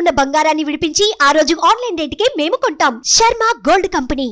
ఉన్న బంగారాన్ని విడిపించి ఆ రోజు ఆన్లైన్ రేటుకే మేము కొంటాం Sharma gold company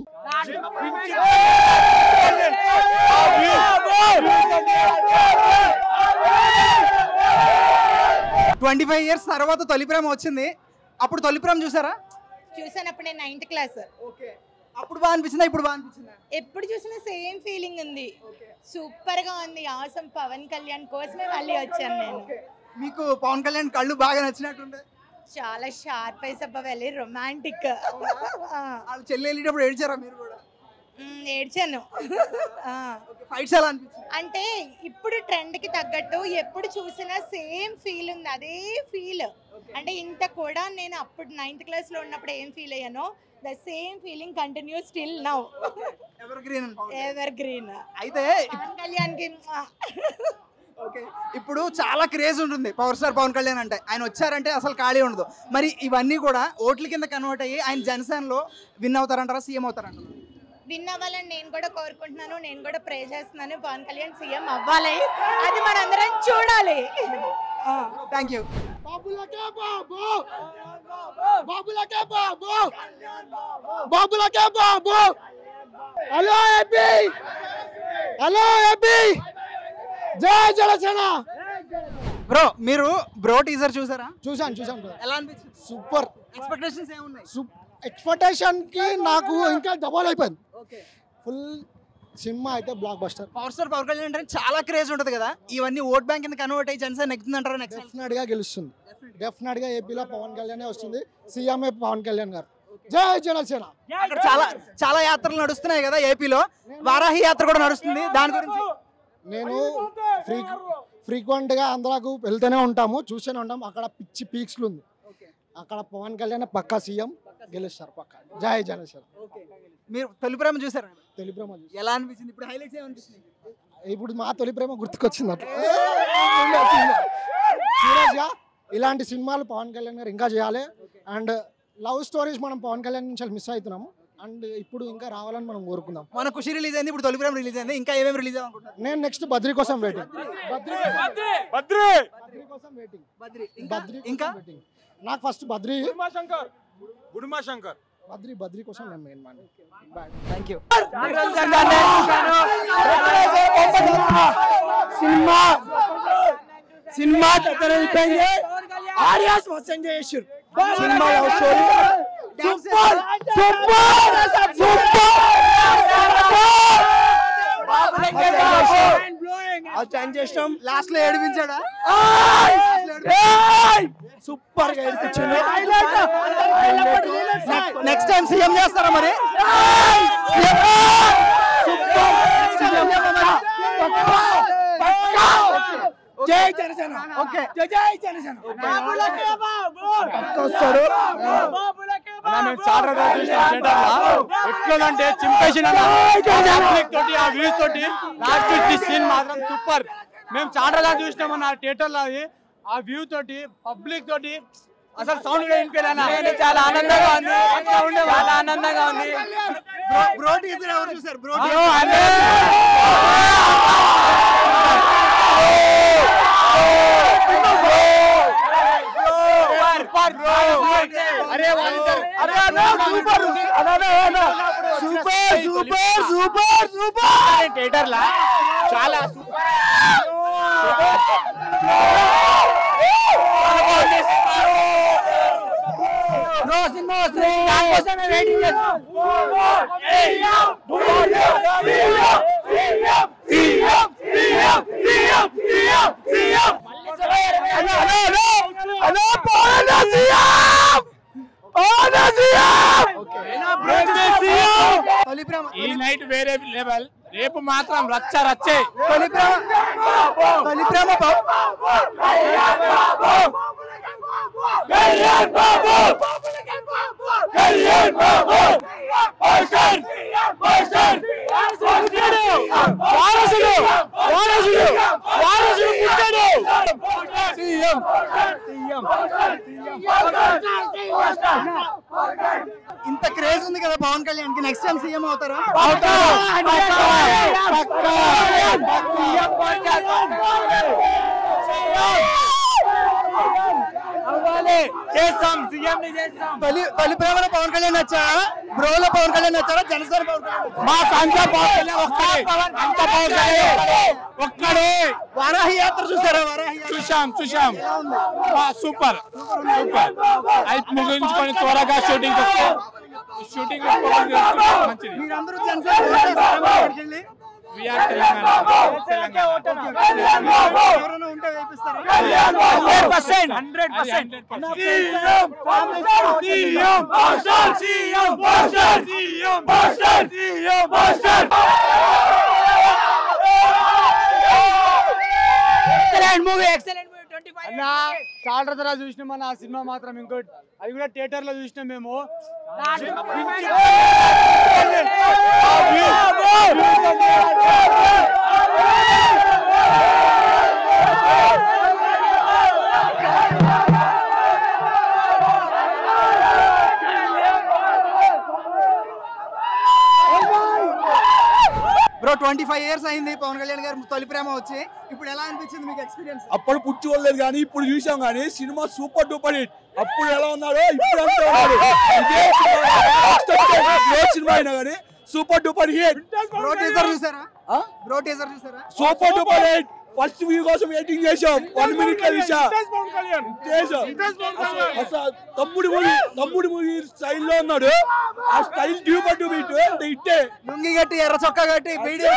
twenty five years తర్వాత తొలి ప్రేమ వచ్చింది అప్పుడు తొలి ప్రేమ చూసారా చూసానప్పుడు నేను నైన్త్ క్లాస్ ఓకే అప్పుడు బాగా అనిపించిందా ఇప్పుడు బాగా అనిపించిందా ఎప్పుడు చూసినా సేమ్ ఫీలింగ్ ఉంది సూపర్ గా ఉంది ఆసం పవన్ కళ్యాణ్ కోసమే మళ్ళీ వచ్చాను నేను మీకు పవన్ కళ్యాణ్ కళ్ళు బాగా నచ్చినట్టుండే చాలా షార్ప్ అయిసప్ప వెళ్ళి రొమాంటిక్ వాళ్ళు చెల్లి వెళ్ళేటప్పుడు ఏడ్చారా మీరు కూడా ఏడ్చాను ఆ. ఫైట్స్ ఎలా అనిపించింది అంటే ఇప్పుడు ట్రెండ్ కి తగ్గట్టు ఎప్పుడు చూసినా సేమ్ ఫీల్ ఉంది అదే ఫీల్ అంటే ఇంత కూడా నేను అప్పుడు నైన్త్ క్లాస్ లో ఉన్నప్పుడు ఏం ఫీల్ అయ్యానో the same feeling continue still now evergreen evergreen అయితే పవన్ కళ్యాణ్ కి ఓకే ఇప్పుడు చాలా క్రేజ్ ఉంటుంది పవర్ స్టార్ పవన్ కళ్యాణ్ అంటే ఆయన వచ్చారంటే అసలు ఖాళీ ఉండదు మరి ఇవన్నీ కూడా ఓట్ల కింద కన్వర్ట్ అయ్యి ఆయన జనసేనలో విన్ అవుతారంటారా సీఎం అవుతారంటారా విన్ అవ్వాలని నేను కూడా కోరుకుంటున్నాను నేను కూడా ప్రే చేస్తున్నాను పవన్ కళ్యాణ్ సీఎం అవ్వాలి అది మనందరం చూడాలి థ్యాంక్ యూ బాబులకే బాబు బాబులకే బాబు బాబులకే బాబు హలో ఏపీ హలో ఏపీ జై జనసేన బ్రో మీరు బ్రో టీజర్ చూసారా చూసాను చూసాను bro. ఎలా అనిపించింది సూపర్ ఎక్స్పెక్టేషన్స్ ఏమున్నాయి ఎక్స్పెక్టేషన్ కి నాకు ఇంకా డబల్ అయిపోయింది ఓకే ఫుల్ సినిమా అయితే blockbuster power star Pavan Kalyan అంటే చాలా క్రేజ్ ఉంటుంది కదా ఇవన్నీ ఓట్ బ్యాంక్ కింద కన్వర్ట్ అయ్యి జనసేన నెగ్గుతుందంటారా నెక్స్ట్ డెఫినెట్ గా గెలుస్తుంది డెఫినెట్ గా ఏపీలో పవన్ కళ్యాణ్ వస్తుంది సీఎంఏ పవన్ కళ్యాణ్ గారు జై జనసేన అక్కడ చాలా చాలా యాత్రలు నడుస్తున్నాయి కదా ఏపీలో వారాహి యాత్ర కూడా నడుస్తుంది దాని గురించి నేను ఫ్రీ ఫ్రీక్వెంట్ గా ఆంధ్రాకు వెళ్తూనే ఉంటాము చూస్తూనే ఉంటాం అక్కడ పిచ్చి పీక్స్లు ఉంది అక్కడ పవన్ కళ్యాణ్ పక్కా సీఎం గెలుస్తారు పక్కా జై జనసేన మీరు తొలి ప్రేమ చూసారా తొలి ప్రేమ చూసి. ఎలా అనిపించింది ఇప్పుడు హైలైట్స్ ఏమనిపిస్తుంది ఇప్పుడు మా తొలి ప్రేమ గుర్తుకొచ్చింది అట్లా సీరియస్ గా ఇలాంటి సినిమాలు పవన్ కళ్యాణ్ గారు ఇంకా చేయాలి అండ్ లవ్ స్టోరీస్ మనం పవన్ కళ్యాణ్ నుంచి మిస్ అవుతున్నాము అండ్ ఇప్పుడు ఇంకా రావాలని మనం కోరుకుందాం మన ఖుషి రిలీజ్ అయింది ఇప్పుడు తొలి ప్రేమ రిలీజ్ అయింది ఇంకా ఏమేమి రిలీజ్ అవ్వాలనుకుంటున్నారు నేను నెక్స్ట్ బద్రీ కోసం వెయిటింగ్ బద్రీ బద్రి బద్రీ కోసం వెయిటింగ్ బద్రి బద్రీ ఇంకా వెయిటింగ్ నాకు ఫస్ట్ బద్రీ శంకర్ గుడుమా శంకర్ బద్రీ బద్రీ కోసం నేను main man thank you cinema cinema అయిపోయింది ఆడియన్స్ మస్తు ఎంజాయ్ చేసారు cinema love story super super super చేసినాం లాస్ట్ లో ఏడిపించాడా సూపర్ గా ఏడిపించింది నెక్స్ట్ టైం సీఎం చేస్తారా మరి జై జనసేన ఓకే జై జై జనసేన వస్తాడు చాలా రోజులు చూసిన థియేటర్లో ఎట్లుందంటే చింపేసిన తోటి ఆ వ్యూస్ తోటి లాస్ట్ సీన్ మాత్రం సూపర్ మేము చాలా రోజులు చూసినాము నా థియేటర్ లో అది ఆ వ్యూ తోటి పబ్లిక్ తోటి అసలు సౌండ్ కూడా వినిపించలేనా చాలా ఆనందంగా ఉంది అట్లా ఉండే చాలా ఆనందంగా ఉంది బ్రో టీజర్ ఎవరు చూసారు బ్రో బ్రో, అదే. Super bro. అరే వాళ్ళిద్దరు అరే అన్న super super super super super theatre లా చాలా సూపర్ బ్రో సినిమా వస్తుంది దానికోసమే వెయిటింగ్ తొలి ప్రేమ ఈ నైట్ వేరే లెవెల్ రేపు మాత్రం రచ్చ రచ్చే తొలి ప్రేమ తొలి ప్రేమ పవ- వారసుడు వారసుడు వారసుడు పుట్టాడు సీఎం ఇంత క్రేజ్ ఉంది కదా పవన్ కళ్యాణ్ కి నెక్స్ట్ టైం సీఎం అవుతారా అవ్వాలి చేస్తాం సీఎం ని చేస్తాం తొలి తొలి ప్రేమలో పవన్ కళ్యాణ్ నచ్చారా బ్రోలో పవన్ కళ్యాణ్ నచ్చారా జనసేన పవన్ కళ్యాణ్ నచ్చారా? మా సంత పవన్ కళ్యాణ్ ఒక్కడే అంత పవన్ కళ్యాణ్ ఒక్కడే వారాహి యాత్ర చూసారా వారాహి యాత్ర? చూశాం చూశాం సూపర్ సూపర్ అయితే ముగించుకొని త్వరగా షూటింగ్ షూటింగ్ మంచిది మీరందరూ జనసేన ఓటేస్తారా అక్కడికి వెళ్ళి? విఆర్ తెలంగాణ ఎవరైనా ఉంటే వేపిస్తారా hundred percent hundred percent movie excellent movie twenty అన్నా చాలా రోజుల చూసినాం మన ఆ సినిమా మాత్రం ఇంకోటి అది కూడా థియేటర్ లో చూసినాం మేము బ్రో ట్వంటీ ఫైవ్ ఇయర్స్ అయింది పవన్ కళ్యాణ్ గారు తొలి ప్రేమ వచ్చి ఇప్పుడు ఎలా అనిపించింది మీకు ఎక్స్పీరియన్స్ అప్పుడు పుచ్చుకోలేదు కానీ ఇప్పుడు చూసాం కానీ సినిమా సూపర్ డూపర్ హిట్ అప్పుడు ఎలా ఉన్నాడో ఇప్పుడు అంతే ఉన్నాడు ఇదే సినిమా next వచ్చే ఏ సినిమా అయినా కానీ super duper hit bro teaser చూసారా బ్రో టీజర్ చూసారా super duper hit first view కోసం వెయిటింగ్ చేసాం వన్ మినిట్ లో చూసా చేసాం అసలు- అసలు తమ్ముడి మూవీ తమ్ముడి మూవీ స్టైల్ లో ఉన్నాడు ఆ స్టైల్ డూపర్ డూ బీట్ అంటే ఇట్టే లుంగి కట్టి ఎర్ర చొక్కా కట్టి వీడియో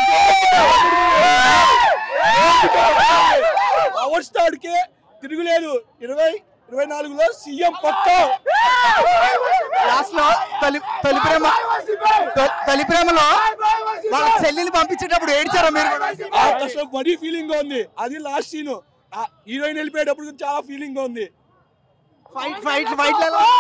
పవర్ స్టార్ కి తిరుగులేదు ఇరవై ఇరవై నాలుగులో సీఎం పక్క లాస్ట్ లో తొలి తొలి ప్రేమ తొ- తొలి ప్రేమలో వాళ్ళ చెల్లిని పంపించేటప్పుడు ఏడ్చారా మీరు కూడా? అసలు మరీ ఫీలింగ్ గా ఉంది అది లాస్ట్ సీన్ హీరోయిన్ వెళ్ళిపోయేటప్పుడు చాలా ఫీలింగ్ గా ఉంది ఫైట్ ఫైట్ ఫైట్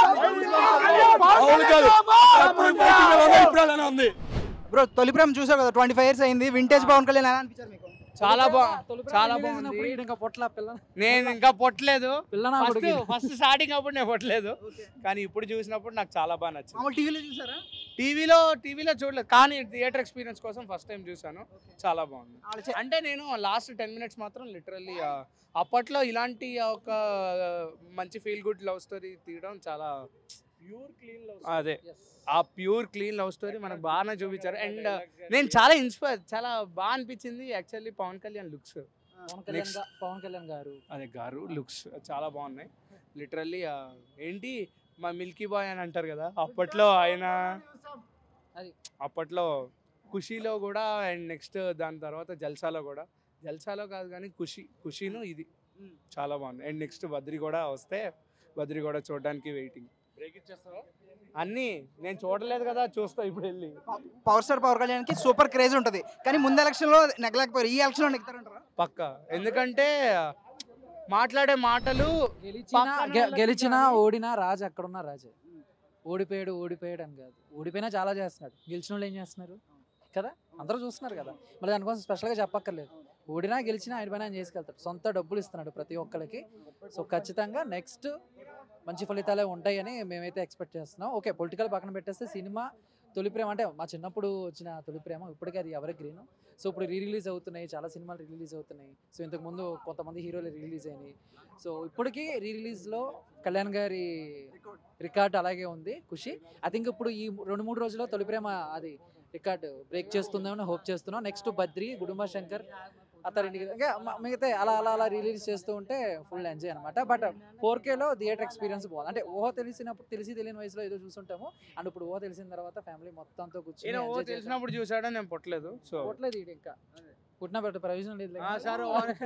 అవును కాదు అప్పుడు fighting ఎలా ఉందో ఇప్పుడు అలానే ఉంది బ్రో తొలి ప్రేమ చూసావు కదా ట్వంటీ ఫైవ్ ఇయర్స్ అయింది వింటేజ్ పవన్ కళ్యాణ్ ఎలా అనిపించారు మీకు చాలా బాగుంది చాలా బాగుంది ఇంకా పొట్ల పిల్ల నేను ఇంకా పొట్టలేదు పిల్లనా ఫస్ట్ కొడుకు ఫస్ట్ స్టార్టింగ్ అప్పుడు నేను పొట్టలేదు కానీ ఇప్పుడు చూసినప్పుడు నాకు చాలా బాగా నచ్చింది మామూలు టీవీలో చూసారా టీవీలో టీవీలో చూడలేదు కానీ థియేటర్ ఎక్స్పీరియన్స్ కోసం ఫస్ట్ టైం చూసాను చాలా బాగుంది వాళ్ళ చె- అంటే నేను లాస్ట్ టెన్ మినిట్స్ మాత్రం లిటరల్లీ అప్పట్లో ఇలాంటి ఒక ఆ, మంచి ఫీల్ గుడ్ లవ్ స్టోరీ తీయడం చాలా ప్యూర్ క్లీన్ లవ్ అదే ఆ ప్యూర్ క్లీన్ లవ్ స్టోరీ మనకు బాగానే చూపించారు అండ్ నేను చాలా ఇన్స్పైర్ చాలా బాగా అనిపించింది actually Pavan Kalyan looks Pavan Kalyan Next. గా- పవన్ కళ్యాణ్ గారు అదే గారు లుక్స్ చాలా బాగున్నాయి లిటరల్లీ ఏంటి మా మిల్కీ బాయ్ అని అంటారు కదా అప్పట్లో ఆయన అది. అప్పట్లో ఖుషీలో కూడా అండ్ నెక్స్ట్ దాని తర్వాత జల్సాలో కూడా జల్సాలో కాదు కానీ ఖుషి ఖుషీను ఇది చాలా బాగుంది అండ్ నెక్స్ట్ బద్రి కూడా వస్తే బద్రి కూడా చూడడానికి వెయిటింగ్ అన్నీ నేను చూడలేదు కదా చూస్తా ఇప్పుడు వెళ్ళి పవర్ స్టార్ పవర్ కళ్యాణ్ కి సూపర్ క్రేజ్ ఉంటది కానీ ముందు ఎలక్షన్ లో నెగ్గలేకపోయారు ఈ ఎలక్షన్ లో నెగ్గుతారంటారా పక్క ఎందుకంటే మాట్లాడే మాటలు గెలిచిన పక్కన గె- వాళ్ళకి గెలిచినా కానీ- ఓడినా రాజు అక్కడున్న రాజే ఓడిపోయాడు ఓడిపోయాడు అని కాదు ఓడిపోయినా చాలా చేస్తున్నాడు గెలిచిన వాళ్ళు ఏం చేస్తున్నారు కదా అందరూ చూస్తున్నారు కదా మరి దానికోసం స్పెషల్గా చెప్పక్కర్లేదు ఓడినా గెలిచినా ఆయన పైన ఆయన చేసుకెళ్తాడు సొంత డబ్బులు ఇస్తున్నాడు ప్రతి ఒక్కరికి సో ఖచ్చితంగా నెక్స్ట్ మంచి ఫలితాలే ఉంటాయని మేమైతే ఎక్స్పెక్ట్ చేస్తున్నాం ఓకే పొలిటికల్ పక్కన పెట్టేస్తే సినిమా తొలి ప్రేమ అంటే మా చిన్నప్పుడు వచ్చిన తొలి ప్రేమ ఇప్పటికీ అది ఎవరి గ్రీన్ సో ఇప్పుడు రీ రిలీజ్ అవుతున్నాయి చాలా సినిమాలు రీ రిలీజ్ అవుతున్నాయి సో ఇంతకుముందు కొంతమంది హీరోలు రీ రిలీజ్ అయినాయి సో ఇప్పటికీ రీ రిలీజ్లో కళ్యాణ్ గారి రికార్డ్ అలాగే ఉంది ఖుషి ఐ థింక్ ఇప్పుడు ఈ రెండు మూడు రోజుల్లో తొలి ప్రేమ అది రికార్డ్ బ్రేక్ చేస్తుందేమని హోప్ చేస్తున్నాం నెక్స్ట్ బద్రి గుడుంబ శంకర్ అతని ఇంకా మ- మిగతా అలా అలా అలా రిలీజ్ చేస్తూ ఉంటే ఫుల్ ఎంజాయ్ అనమాట బట్ ఫోర్ కేలో థియేటర్ ఎక్స్పీరియన్స్ బాగుంది అంటే ఊహ తెలిసినప్పుడు తెలిసి తెలియని వయసులో ఏదో చూసుంటాము అండ్ ఇప్పుడు ఊహ తెలిసిన తర్వాత ఫ్యామిలీ మొత్తంతో కూర్చొని ఈయన ఓ enjoy చేద్దాం. తెలిసినప్పుడు చూసాడో నేను పుట్టలేదు సో పోవట్లేదు ఈడు ఇంకా పుట్టిన పెట్ట ప్రయోజనం లేదు ఆ, సరే,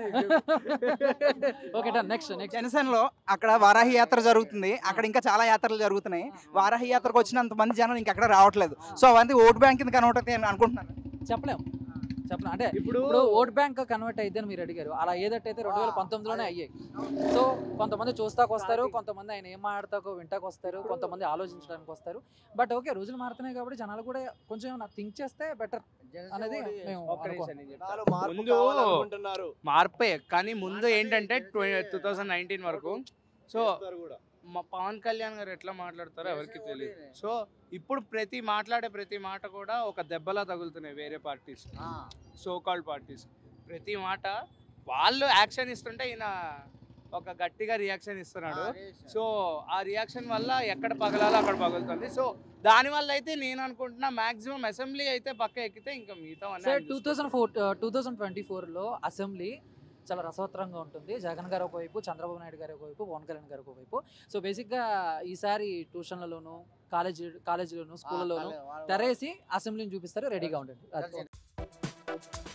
ఓకే డన్ నెక్స్ట్ నెక్స్ట్ జనసేనలో అక్కడ వారాహి యాత్ర జరుగుతుంది అక్కడ ఇంకా చాలా యాత్రలు జరుగుతున్నాయి వారాహి యాత్రకు వచ్చినంత మంది జనం ఇంకా అక్కడ రావట్లేదు సో అవన్నీ ఓట్ బ్యాంక్ కింద కన్వర్ట్ అవుతాయి అని అనుకుంటున్నాను చెప్పలేం చెప్పలేం అంటే ఇప్పుడు ఇప్పుడు ఓట్ బ్యాంక్ కన్వర్ట్ అయితే మీరు అడిగారు అలా ఏదట్టయితే రెండు వేల పంతొమ్మిదిలోనే అయ్యాయి సో కొంతమంది చూస్తాకు వస్తారు కొంతమంది ఆయన ఏం మాడతాకో వింటాకు వస్తారు కొంతమంది ఆలోచించడానికి వస్తారు బట్ ఓకే రోజులు మారుతున్నాయి కాబట్టి జనాలు కూడా కొంచెం థింక్ చేస్తే బెటర్ అనేది మేము అనుకోం. ముందు మార్పే కానీ ముందు ఏంటంటే టూ థౌజండ్ నైన్టీన్ వరకు సో మా పవన్ కళ్యాణ్ గారు ఎట్లా మాట్లాడతారో ఎవరికి తెలియదు సో ఇప్పుడు ప్రతి మాట్లాడే ప్రతి మాట కూడా ఒక దెబ్బలా తగులుతున్నాయి వేరే పార్టీస్ సో కాల్డ్ పార్టీస్ ప్రతి మాట వాళ్ళు యాక్షన్ ఇస్తుంటే ఈయన ఒక గట్టిగా రియాక్షన్ ఇస్తున్నాడు సో ఆ రియాక్షన్ వల్ల ఎక్కడ పగలాలో అక్కడ పగులుతుంది సో దాని వల్ల అయితే నేను అనుకుంటున్నా మాక్సిమం అసెంబ్లీ అయితే పక్క ఎక్కితే ఇంకా మిగతా sir two thousand four two thousand twenty ఫోర్లో అసెంబ్లీ చాలా రసవత్తరంగా ఉంటుంది జగన్ గారు ఒకవైపు చంద్రబాబు నాయుడు గారు ఒకవైపు పవన్ కళ్యాణ్ గారు ఒకవైపు సో బేసిక్గా ఈసారి ట్యూషన్లలోను కాలేజీ కాలేజీలోను స్కూళ్ళలోను తెరేసి అసెంబ్లీని చూపిస్తారు రెడీగా ఉండండి అది